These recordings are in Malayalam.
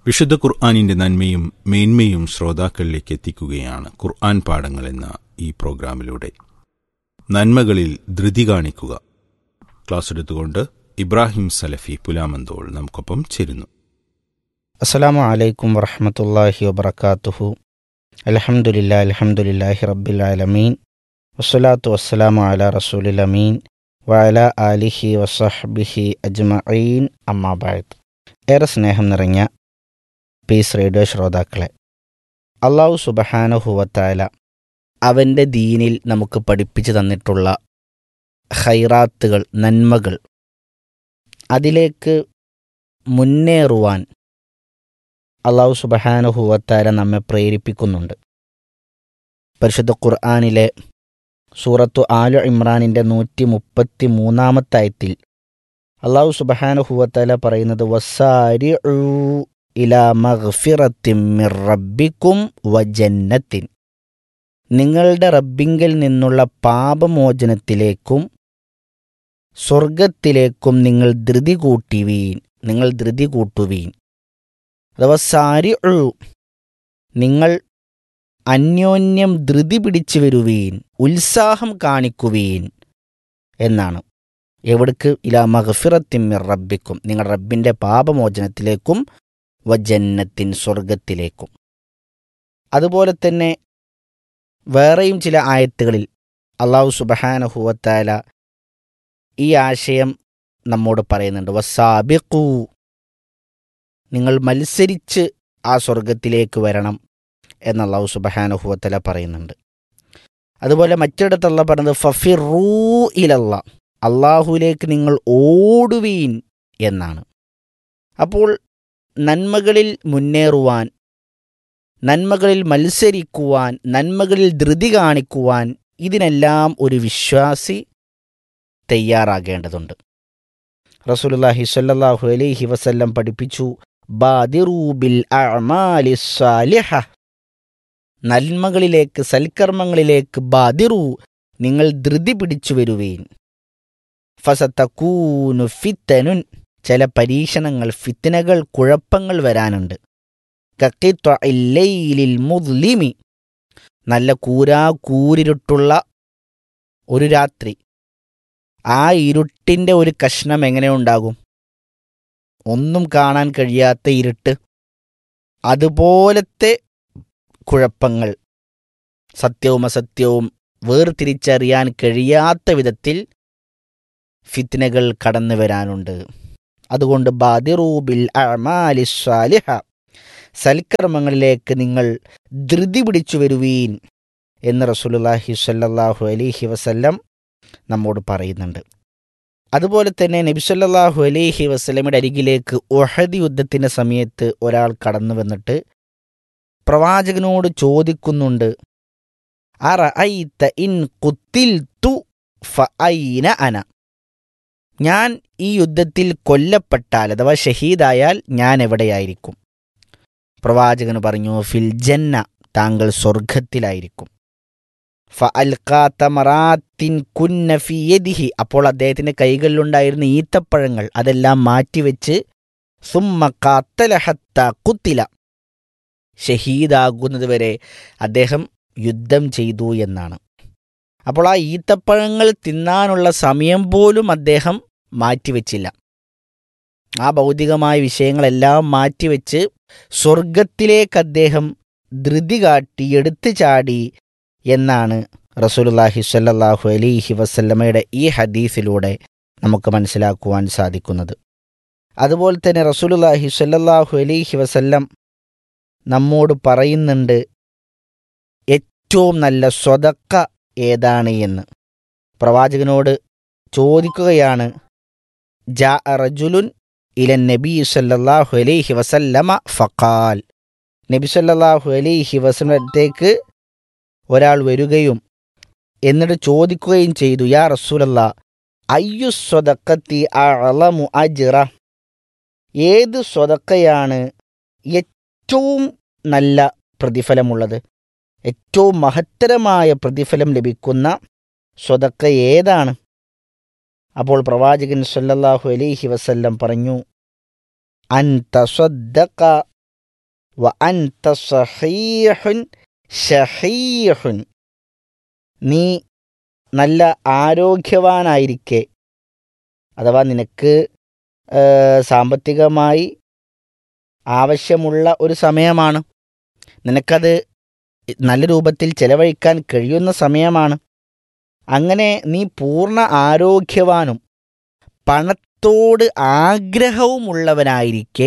വിശുദ്ധ ഖുർആാനിന്റെ നന്മയും മേന്മയും ശ്രോതാക്കളിലേക്ക് എത്തിക്കുകയാണ് ഖുർആൻ പാഠങ്ങൾ എന്ന ഈ പ്രോഗ്രാമിലൂടെ നന്മകളിൽ ധൃതി കാണിക്കുക ക്ലാസ് എടുത്തുകൊണ്ട് ഇബ്രാഹിം സലഫി പുലാമന്തോൾ നമുക്കൊപ്പം ചേരുന്നു അസ്സലാമു അലൈക്കും വറഹമത്തല്ലാഹി വബർക്കാത്തുഹു അലഹമുല്ലാ അലഹമുല്ലാഹി റബ്ബിൽ ആലമീൻ വസ്സലാത്തു വസ്സലാമു അല റസൂലിൽ അമീൻ വഅല ആലിഹി വസഹ്ബിഹി അജ്മഈൻ അമ്മാബായത് ഏറെ സ്നേഹം നിറഞ്ഞ പീസ് റേഡിയോ ശ്രോതാക്കളെ അള്ളാഹു സുബഹാനുഹുവത്തായ അവൻ്റെ ദീനിൽ നമുക്ക് പഠിപ്പിച്ചു തന്നിട്ടുള്ള ഹൈറാത്തുകൾ നന്മകൾ അതിലേക്ക് മുന്നേറുവാൻ അള്ളാഹു സുബഹാനുഹുവത്താര നമ്മെ പ്രേരിപ്പിക്കുന്നുണ്ട് പരിശുദ്ധ ഖുർആാനിലെ സൂറത്തു ആലു ഇമ്രാനിൻ്റെ നൂറ്റി മുപ്പത്തി മൂന്നാമത്തെ ആയത്തിൽ അള്ളാഹു സുബഹാനുഹുവത്താല പറയുന്നത് വസാരി ഇലാ മഗ്ഫിറത്തിൻ മിർ റബ്ബിക്കും വജന്നത്തിൻ നിങ്ങളുടെ റബ്ബിങ്കിൽ നിന്നുള്ള പാപമോചനത്തിലേക്കും സ്വർഗത്തിലേക്കും നിങ്ങൾ ധൃതി കൂട്ടിവീൻ നിങ്ങൾ ധൃതി കൂട്ടുവീൻ അഥവാ സാരി നിങ്ങൾ അന്യോന്യം ധൃതി പിടിച്ചു വരുവീൻ ഉത്സാഹം കാണിക്കുവീൻ എന്നാണ് എവിടേക്ക് ഇലാ മഹഫിറത്തിമ്മിർ റബ്ബിക്കും നിങ്ങൾ റബ്ബിൻ്റെ പാപമോചനത്തിലേക്കും വജന്നത്തിൻ സ്വർഗത്തിലേക്കും അതുപോലെ തന്നെ വേറെയും ചില ആയത്തുകളിൽ അള്ളാഹു സുബഹാനഹുവത്താല ഈ ആശയം നമ്മോട് പറയുന്നുണ്ട് വസാബിഖൂ നിങ്ങൾ മത്സരിച്ച് ആ സ്വർഗത്തിലേക്ക് വരണം എന്ന് അള്ളാഹു സുബഹാനുഹുവത്തല പറയുന്നുണ്ട് അതുപോലെ മറ്റിടത്തുള്ള പറഞ്ഞത് ഫഫിറൂ ഇലല്ല അള്ളാഹുലേക്ക് നിങ്ങൾ ഓടുവീൻ എന്നാണ് അപ്പോൾ നന്മകളിൽ മുന്നേറുവാൻ നന്മകളിൽ മത്സരിക്കുവാൻ നന്മകളിൽ ധൃതി കാണിക്കുവാൻ ഇതിനെല്ലാം ഒരു വിശ്വാസി തയ്യാറാകേണ്ടതുണ്ട് റസൂലുള്ളാഹി സ്വല്ലല്ലാഹു അലൈഹി വസല്ലം പഠിപ്പിച്ചു ബാദിറൂബിൽ അഅമാലി സാലിഹ നന്മകളിലേക്ക് സൽക്കർമ്മങ്ങളിലേക്ക് ബാദിറു നിങ്ങൾ ധൃതി പിടിച്ചു വരുവീൻ ഫസത്തക്കൂനു ഫിത്തനുൻ ചില പരീക്ഷണങ്ങൾ ഫിത്തനകൾ കുഴപ്പങ്ങൾ വരാനുണ്ട് കക്കിത്വഇല്ലൈലിൽ മുദ്ലിമി നല്ല കൂരാ കൂരിരുട്ടുള്ള ഒരു രാത്രി ആ ഇരുട്ടിൻ്റെ ഒരു കഷ്ണം എങ്ങനെ ഉണ്ടാകും ഒന്നും കാണാൻ കഴിയാത്ത ഇരുട്ട് അതുപോലത്തെ കുഴപ്പങ്ങൾ സത്യവും അസത്യവും വേർതിരിച്ചറിയാൻ കഴിയാത്ത വിധത്തിൽ ഫിത്നകൾ കടന്നു വരാനുണ്ട് അതുകൊണ്ട് ബാദിറൂബിൽ അമാലി സ്വാലിഹ സൽക്കർമ്മങ്ങളിലേക്ക് നിങ്ങൾ ധൃതി പിടിച്ചു വരുവീൻ എന്ന് റസൂലുള്ളാഹി സ്വല്ലല്ലാഹു അലൈഹി വസല്ലം നമ്മോട് പറയുന്നുണ്ട് അതുപോലെ തന്നെ നബിസല്ലാഹു അലൈഹി വസ്ലമിയുടെ അരികിലേക്ക് ഒഹദ് യുദ്ധത്തിൻ്റെ സമയത്ത് ഒരാൾ കടന്നു വന്നിട്ട് പ്രവാചകനോട് ചോദിക്കുന്നുണ്ട് അറ ഇൻ കുത്തിൽ തു ഫൈന അന ഞാൻ ഈ യുദ്ധത്തിൽ കൊല്ലപ്പെട്ടാൽ അഥവാ ഷഹീദായാൽ ഞാൻ എവിടെയായിരിക്കും പ്രവാചകന് പറഞ്ഞു ഫിൽ ജന്ന താങ്കൾ സ്വർഗത്തിലായിരിക്കും ഫഅൽഖാത്തമറാത്തിൻ കുന്ന ഫി യദിഹി അപ്പോൾ അദ്ദേഹത്തിൻ്റെ കൈകളിലുണ്ടായിരുന്ന ഈത്തപ്പഴങ്ങൾ അതെല്ലാം മാറ്റിവെച്ച് സുമ്മ കാത്തലഹത്ത കുത്തില ഷഹീദാകുന്നതുവരെ അദ്ദേഹം യുദ്ധം ചെയ്തു എന്നാണ് അപ്പോൾ ആ ഈത്തപ്പഴങ്ങൾ തിന്നാനുള്ള സമയം പോലും അദ്ദേഹം മാറ്റിവെച്ചില്ല ആ ഭൗതികമായ വിഷയങ്ങളെല്ലാം മാറ്റിവെച്ച് സ്വർഗത്തിലേക്ക് അദ്ദേഹം ധൃതി കാട്ടി എടുത്തു ചാടി എന്നാണ് റസൂലുല്ലാഹി സ്വല്ലല്ലാഹു അലൈഹി വസല്ലമയുടെ ഈ ഹദീസിലൂടെ നമുക്ക് മനസ്സിലാക്കുവാൻ സാധിക്കുന്നത് അതുപോലെ തന്നെ റസൂലുല്ലാഹി സ്വല്ലല്ലാഹു അലൈഹി വസല്ലം നമ്മോട് പറയുന്നുണ്ട് ഏറ്റവും നല്ല സ്വതക്ക ഏതാണ് എന്ന് പ്രവാചകനോട് ചോദിക്കുകയാണ് ജാ റജുലുൻ ഇലൻ നബി സല്ലല്ലാഹു അലൈഹി വസല്ലമ ഫഖാൽ നബി സല്ലല്ലാഹു അലൈഹി വസല്ലത്തേക്ക് ഒരാൾ വരികയും എന്നിട്ട് ചോദിക്കുകയും ചെയ്തു യാ റസൂലല്ല അയ്യു സ്വതക്കത്തി അളമു അജിറ ഏത് സ്വതക്കയാണ് ഏറ്റവും നല്ല പ്രതിഫലമുള്ളത് ഏറ്റവും മഹത്തരമായ പ്രതിഫലം ലഭിക്കുന്ന സ്വതക്ക ഏതാണ് അപ്പോൾ പ്രവാചകൻ സല്ലല്ലാഹു അലൈഹി വസല്ലം പറഞ്ഞു അൻ തസ്വദ്ദഖ വ അൻത സഹീഹുൻ ഷഹീഹുൻ നീ നല്ല ആരോഗ്യവാനായിരിക്കെ അഥവാ നിനക്ക് ഏഹ്, സാമ്പത്തികമായി ആവശ്യമുള്ള ഒരു സമയമാണ് നിനക്കത് നല്ല രൂപത്തിൽ ചെലവഴിക്കാൻ കഴിയുന്ന സമയമാണ് അങ്ങനെ നീ പൂർണ്ണ ആരോഗ്യവാനും പണത്തോട് ആഗ്രഹവുമുള്ളവനായിരിക്കെ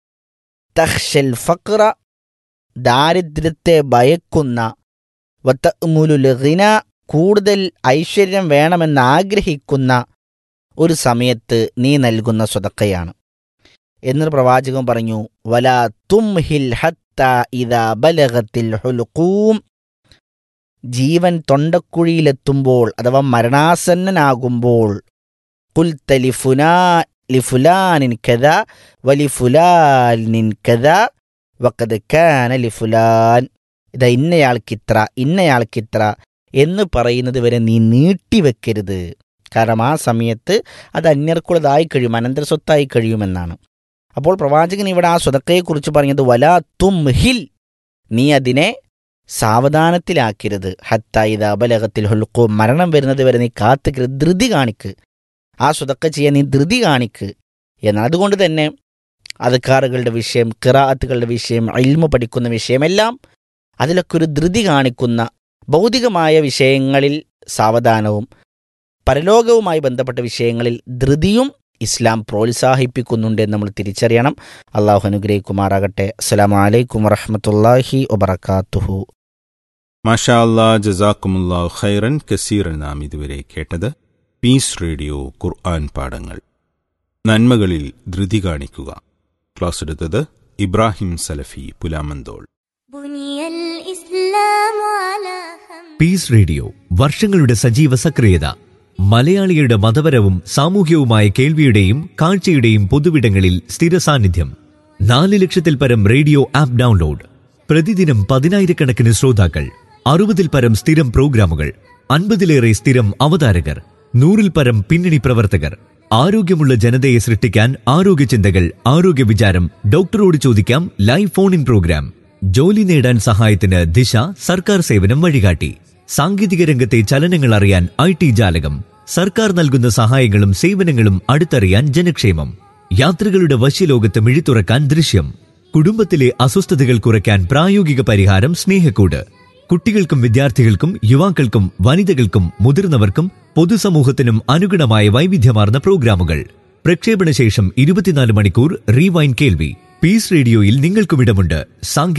തഹ്ഷൽ ഫക്ര ദാരിദ്ര്യത്തെ ഭയക്കുന്ന വത്തമുലുലഹിന കൂടുതൽ ഐശ്വര്യം വേണമെന്ന് ആഗ്രഹിക്കുന്ന ഒരു സമയത്ത് നീ നൽകുന്ന സ്വതക്കയാണ് എന്നൊരു പ്രവാചകൻ പറഞ്ഞു വലാ തുംഹിൽ ഹത്ത ഇതാ ബലഗത്തിൽ ഹുലുക്കൂം ജീവൻ തൊണ്ടക്കുഴിയിലെത്തുമ്പോൾ അഥവാ മരണാസന്നനാകുമ്പോൾ കുൽത്ത ലിഫുനാ ലിഫുലാനിൻ കഥ വലിഫുലാനിൻ കഥ വക്കത് കാന ലിഫുലാൻ ഇതാ ഇന്നയാൾക്കിത്ര ഇന്നയാൾക്കിത്ര എന്ന് പറയുന്നത് വരെ നീ നീട്ടിവെക്കരുത് കാരണം ആ സമയത്ത് അത് അന്യർക്കുള്ളതായി കഴിയും അനന്തര സ്വത്തായി കഴിയുമെന്നാണ് അപ്പോൾ പ്രവാചകൻ ഇവിടെ ആ സ്വതക്കയെക്കുറിച്ച് പറഞ്ഞത് വലാ തുംഹിൽ നീ അതിനെ സാവധാനത്തിലാക്കരുത് ഹത്തായിദ അബലകത്തിൽ ഹുൽക്കു മരണം വരുന്നത് വരെ നീ കാത്തുക്കരുത് ധൃതി കാണിക്ക് ആ സ്വതക്ക ചെയ്യാൻ നീ ധൃതി കാണിക്ക് എന്നാൽ അതുകൊണ്ട് തന്നെ അധികാറുകളുടെ വിഷയം കിറാത്തുകളുടെ വിഷയം ഇൽമ പഠിക്കുന്ന വിഷയമെല്ലാം അതിലൊക്കെ ഒരു ധൃതി കാണിക്കുന്ന ഭൗതികമായ വിഷയങ്ങളിൽ സാവധാനവും പരലോകവുമായി ബന്ധപ്പെട്ട വിഷയങ്ങളിൽ ധൃതിയും ഇസ്ലാം പ്രോത്സാഹിപ്പിക്കുന്നുണ്ട് എന്ന് നമ്മൾ തിരിച്ചറിയണം അള്ളാഹു അനുഗ്രഹിക്കുമാറാകട്ടെ അസ്സലാമു അലൈക്കും വറഹമത്തല്ലാഹി വബർക്കാത്തുഹു മാഷാ അല്ലാ ജസാക്കുമുല്ലാ ഖൈറൻ കസീറൻ നാം ഇതുവരെ കേട്ടത് പീസ് റേഡിയോ ഖുർആൻ പാഠങ്ങൾ നന്മകളിൽ ധൃതി കാണിക്കുക ക്ലാസ് എടുത്തത് ഇബ്രാഹിം സലഫി പുലാമന്തോൾ بني الإسلام على خمس പീസ് റേഡിയോ വർഷങ്ങളുടെ സജീവ സക്രിയത മലയാളികളുടെ മതപരവും സാമൂഹ്യവുമായ കേൾവിയുടെയും കാഴ്ചയുടെയും പൊതുവിടങ്ങളിൽ സ്ഥിര സാന്നിധ്യം നാല് ലക്ഷത്തിൽ പരം റേഡിയോ ആപ്പ് ഡൗൺലോഡ് പ്രതിദിനം പതിനായിരക്കണക്കിന് ശ്രോതാക്കൾ അറുപതിൽ പരം സ്ഥിരം പ്രോഗ്രാമുകൾ അൻപതിലേറെ സ്ഥിരം അവതാരകർ നൂറിൽ പരം പിന്നണി പ്രവർത്തകർ ആരോഗ്യമുള്ള ജനതയെ സൃഷ്ടിക്കാൻ ആരോഗ്യ ചിന്തകൾ ആരോഗ്യ വിചാരം ഡോക്ടറോട് ചോദിക്കാം ലൈവ് ഫോൺ ഇൻ പ്രോഗ്രാം ജോലി നേടാൻ സഹായത്തിന് ദിശ സർക്കാർ സേവനം വഴികാട്ടി സാങ്കേതിക രംഗത്തെ ചലനങ്ങൾ അറിയാൻ ഐ ടി ജാലകം സർക്കാർ നൽകുന്ന സഹായങ്ങളും സേവനങ്ങളും അടുത്തറിയാൻ ജനക്ഷേമം യാത്രികളുടെ വശ്യലോകത്ത് മിഴിത്തുറക്കാൻ ദൃശ്യം കുടുംബത്തിലെ അസ്വസ്ഥതകൾ കുറയ്ക്കാൻ പ്രായോഗിക പരിഹാരം സ്നേഹക്കൂട് കുട്ടികൾക്കും വിദ്യാർത്ഥികൾക്കും യുവാക്കൾക്കും വനിതകൾക്കും മുതിർന്നവർക്കും പൊതുസമൂഹത്തിനും അനുഗുണമായ വൈവിധ്യമാർന്ന പ്രോഗ്രാമുകൾ പ്രക്ഷേപണ ശേഷം ഇരുപത്തിനാല് മണിക്കൂർ റീവൈൻ കേൾവി പീസ് റേഡിയോയിൽ നിങ്ങൾക്കും ഇടമുണ്ട് സാങ്കേ